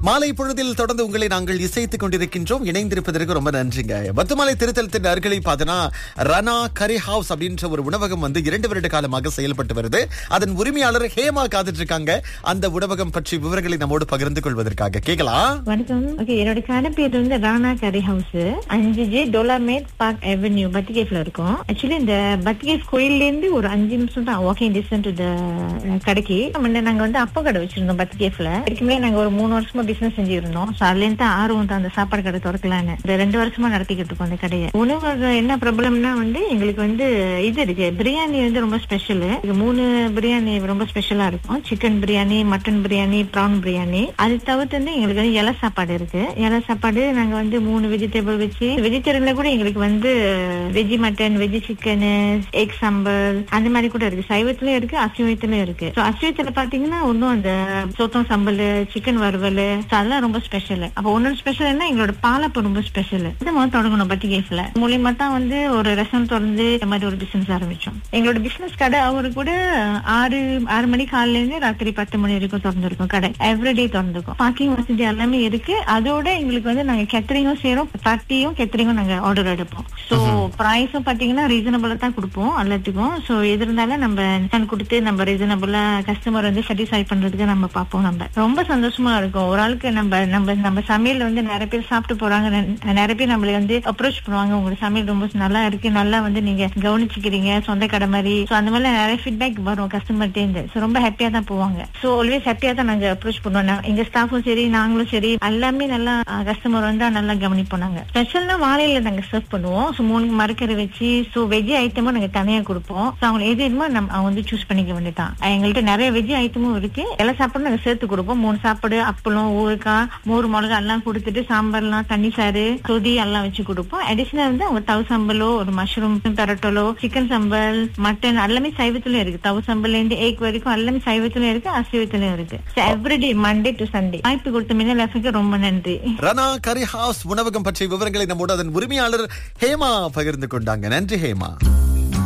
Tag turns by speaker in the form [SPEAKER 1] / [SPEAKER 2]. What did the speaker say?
[SPEAKER 1] மாலை பொழுதில் தொடர்ந்து உங்களை நாங்கள் இசைத்துக் கொண்டிருக்கின்றோம் இணைந்திருப்பதற்கு ரொம்ப நன்றிங்க பத்துமலை திருத்தலத்தின் அருகிலை பார்த்தனா ரனா கரி ஹவுஸ் அப்படின்ற ஒரு உணவகம் வந்து இரண்டு வருட காலமாக செயல்பட்டு வருது அதன் உரிமையாளர் ஹேமா காத்துட்டு இருக்காங்க அந்த உணவகம் பற்றி விவரங்களை நம்மோடு பகிர்ந்து கொள்வதற்காக கேட்கலாம்
[SPEAKER 2] வணக்கம் ஓகே என்னோட கடை பேர் வந்து ராணா கரி ஹவுஸ் அஞ்சு ஜே டோலாமேட் பார்க் அவென்யூ பத்திகேஃப்ல இருக்கும் ஆக்சுவலி இந்த பத்திகேஃப் கோயில்ல இருந்து ஒரு அஞ்சு நிமிஷம் தான் வாக்கிங் டிஸ்டன்ஸ் டு கடைக்கு முன்ன நாங்க வந்து அப்பா கடை வச்சிருந்தோம் பத்திகேஃப்ல ஏற்கனவே நாங்க ஒரு மூணு வருஷமா பிசினஸ் செஞ்சிருந்தோம் ஸோ அதுல இருந்து ஆர்வம் தான் அந்த சாப்பாடு கடை திறக்கலான்னு இந்த ரெண்டு வருஷமா நடத்திக்கிட்டு இருக்கோம் அந்த கடையை உணவு என்ன ப்ராப்ளம்னா வந்து எங்களுக்கு வந்து இது இருக்கு பிரியாணி வந்து ரொம்ப ஸ்பெஷல் இது மூணு பிரியாணி ரொம்ப ஸ்பெஷலா இருக்கும் chicken biryani mutton biryani prawn biryani அது தவிர்த்து வந்து எங்களுக்கு வந்து இலை சாப்பாடு இருக்கு இலை சாப்பாடு நாங்க வந்து மூணு வெஜிடபிள் வச்சு வெஜிடேரியன்ல கூட எங்களுக்கு வந்து veggie mutton veggie chicken egg sambal அந்த மாதிரி கூட இருக்கு சைவத்திலயும் இருக்கு அசைவத்திலயும் இருக்கு ஸோ அசைவத்துல பாத்தீங்கன்னா ஒன்னும் அந்த சோத்தம் சம்பல் சிக்கன் வறுவல் so அதெல்லாம் ரொம்ப ஸ்பெஷல் அப்ப ஒன்னொரு ஸ்பெஷல் என்ன எங்களோட பாலப்பம் ரொம்ப ஸ்பெஷல் இது முதல்ல தொடங்கணும் பத்தி கேஸ்ல மூலியமா தான் வந்து ஒரு ரெஸ்டாரண்ட் திறந்து இந்த மாதிரி ஒரு பிசினஸ் ஆரம்பிச்சோம் எங்களோட பிசினஸ் கடை அவரு கூட ஆறு ஆறு மணி காலையில இருந்து ராத்திரி பத்து மணி வரைக்கும் திறந்திருக்கும் கடை எவ்ரிடே திறந்திருக்கும் பார்க்கிங் வசதி எல்லாமே இருக்கு அதோட எங்களுக்கு வந்து நாங்க கேட்டரிங்கும் செய்யறோம் பார்ட்டியும் கேட்டரிங்கும் நாங்க ஆர்டர் எடுப்போம் சோ பிரைஸும் பாத்தீங்கன்னா ரீசனபிளா தான் கொடுப்போம் எல்லாத்துக்கும் சோ எது இருந்தாலும் நம்ம discount கொடுத்து நம்ம ரீசனபிளா கஸ்டமர் வந்து சாட்டிஸ்ஃபை பண்றதுக்கு நம்ம பார்ப்போம் நம்ம ரொம்ப சந்தோஷமா இருக்கும் ஒரு ஆளுக்கு நம்ம நம்ம நம்ம சமையல் வந்து நிறைய பேர் சாப்பிட்டு போறாங்க நெ- நிறைய பேர் நம்மள வந்து அப்ரோச் பண்ணுவாங்க உங்களோட சமையல் ரொம்ப நல்லா இருக்கு நல்லா வந்து நீங்க கவனிச்சுக்கிறீங்க சொந்த கடை மாதிரி சோ அந்த மாதிரி நிறைய ஃபீட்பேக் வரும் கஸ்டமர்ட்டே இருந்து சோ ரொம்ப ஹாப்பியா தான் போவாங்க சோ ஆல்வேஸ் ஹாப்பியா தான் நாங்க அப்ரோச் பண்ணுவோம் நான் எங்க ஸ்டாஃபும் சரி நாங்களும் சரி எல்லாமே நல்லா கஸ்டமர் வந்தா நல்லா கவனிப்போம் நாங்க ஸ்பெஷல்னா வாழையில நாங்க சர்வ் பண்ணுவோம் சோ மூணு மரக்கறி வச்சு சோ வெஜ் ஐட்டமும் நாங்க தனியா கொடுப்போம் சோ அவங்க எது வேணுமோ நம்ம அவங்க வந்து சூஸ் பண்ணிக்க வேண்டியதான் எங்கள்கிட்ட நிறைய வெஜ் ஐட்டமும் இருக்கு எல்லா சாப்பாடும் நாங்க சேர்த்து கொடுப்போம் மூணு சாப்பாடு அப்பளம் ஊறுகாய் மோர் மிளகா எல்லாம் கொடுத்துட்டு சாம்பார்லாம் தண்ணி சாறு சொதி எல்லாம் வச்சு கொடுப்போம் அடிஷனல் வந்து அவங்க தவு சம்பலோ ஒரு மஷ்ரூம் பெரட்டலோ சிக்கன் சம்பல் மட்டன் எல்லாமே சைவத்திலும் இருக்கு தவு சம்பல்ல இருந்து ஏக் வரைக்கும் எல்லாமே சைவத்திலும் இருக்கு அசைவத்திலும் இருக்கு எவ்ரிடே மண்டே டு சண்டே வாய்ப்பு கொடுத்த மின்னல் எஃப்க்கு ரொம்ப நன்றி
[SPEAKER 1] ரனா கரி ஹவுஸ் உணவகம் பற்றிய விவரங்களை நம்மோடு அதன் உரிமையாளர் ஹேமா பகிர்ந்து கொண்டாங்க நன்றி ஹேமா